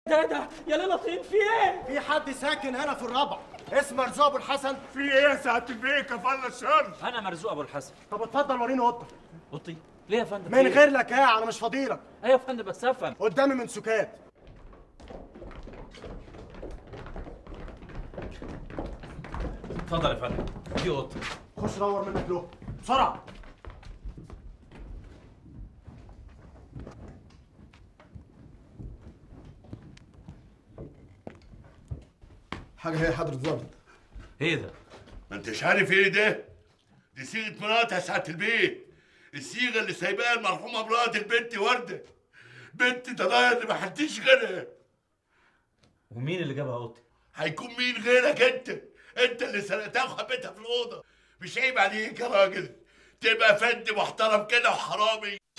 ده ده يا ليلى طين في ايه؟ في حد ساكن هنا في الربع اسمه مرزوق ابو الحسن في ايه يا سعاده البيه كفالة الشر انا مرزوق ابو الحسن طب اتفضل وريني اوضتك قطي ليه يا فندم؟ من في إيه؟ غير لك ايه انا مش فاضيلك ايوه يا فندم بس افهم قدامي من سكات اتفضل يا فندم دي اوضتي خش دور منك له بسرعه حاجه هي حضرة الظابط ايه ده؟ ما انتش عارف ايه ده دي صيغه مراتها سعاده البيت الصيغه اللي سايباها المرحومه مرات البنت ورده بنت ضنايا اللي ما حدش غيرها ومين اللي جابها اوضتي؟ هيكون مين غيرك انت انت اللي سرقتها وخبيتها في الاوضه مش عيب عليك يا راجل تبقى فند محترم كده وحرامي